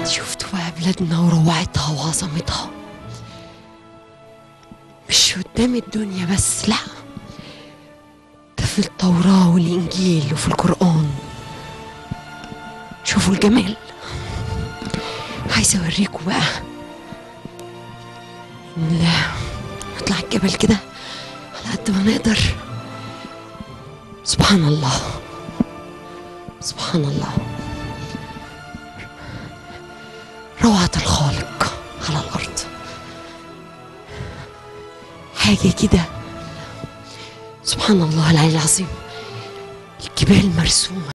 شفتوا بقى بلادنا وروعتها وعظمتها مش قدام الدنيا بس لا ده في التوراة والإنجيل وفي القرآن شوفوا الجمال عايزة أوريكم بقى لا نطلع الجبل كده على قد ما نقدر سبحان الله سبحان الله روعة الخالق على الأرض حاجة كده سبحان الله العلي العظيم الجبال مرسومة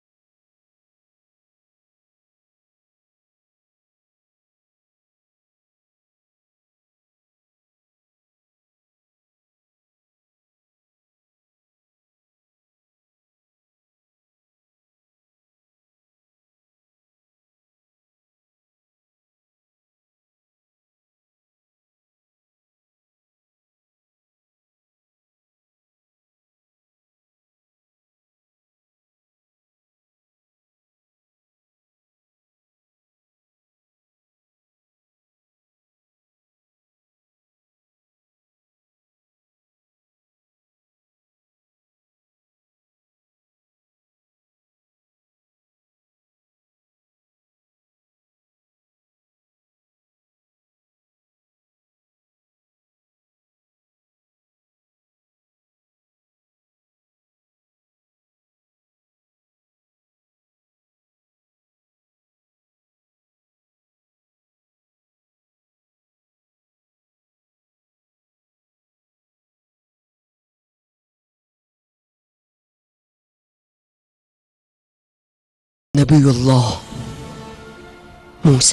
نبي الله موسى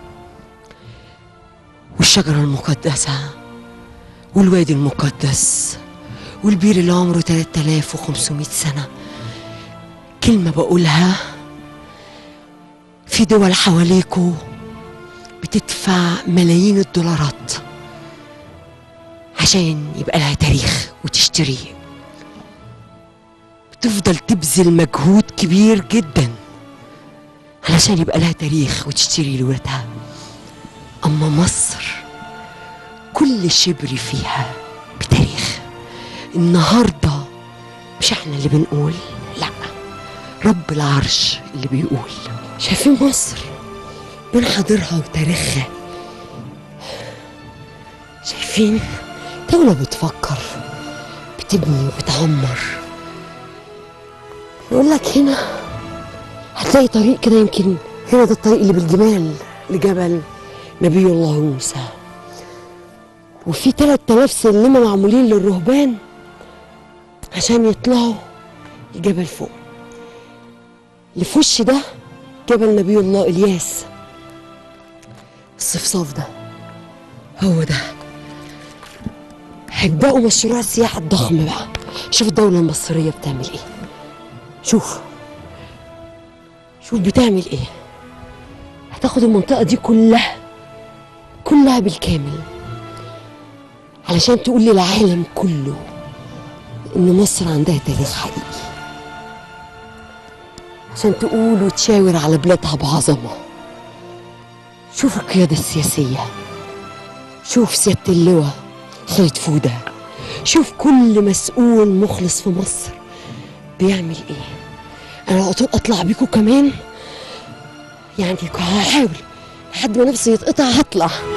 والشجرة المقدسة والوادي المقدس والبير اللي عمره 3500 سنة كلمة بقولها في دول حواليكوا بتدفع ملايين الدولارات عشان يبقى لها تاريخ وتشتريه بتفضل تبذل مجهود كبير جدا علشان يبقى لها تاريخ وتشتري لولادها أما مصر كل شبر فيها بتاريخ النهاردة مش احنا اللي بنقول لا رب العرش اللي بيقول شايفين مصر من حاضرها وتاريخها شايفين دولة بتفكر بتبني وبتعمر يقول لك هنا هتلاقي طريق كده يمكن هنا ده الطريق اللي بالجمال لجبل نبي الله موسى وفي 3000 سلمة معمولين للرهبان عشان يطلعوا الجبل فوق اللي في وش ده جبل نبي الله الياس الصفصاف ده هو ده هيبدأوا مشروع السياحة الضخم بقى شوف الدولة المصرية بتعمل ايه شوف شوف بتعمل ايه هتاخد المنطقة دي كلها كلها بالكامل علشان تقول للعالم كله ان مصر عندها تاريخ حقيقي عشان تقول وتشاور على بلادها بعظمة شوف القيادة السياسية شوف سيادة اللواء خالد فودة شوف كل مسؤول مخلص في مصر بيعمل ايه انا لو اطلع بيكم كمان يعني هحاول لحد ما نفسي يتقطع هطلع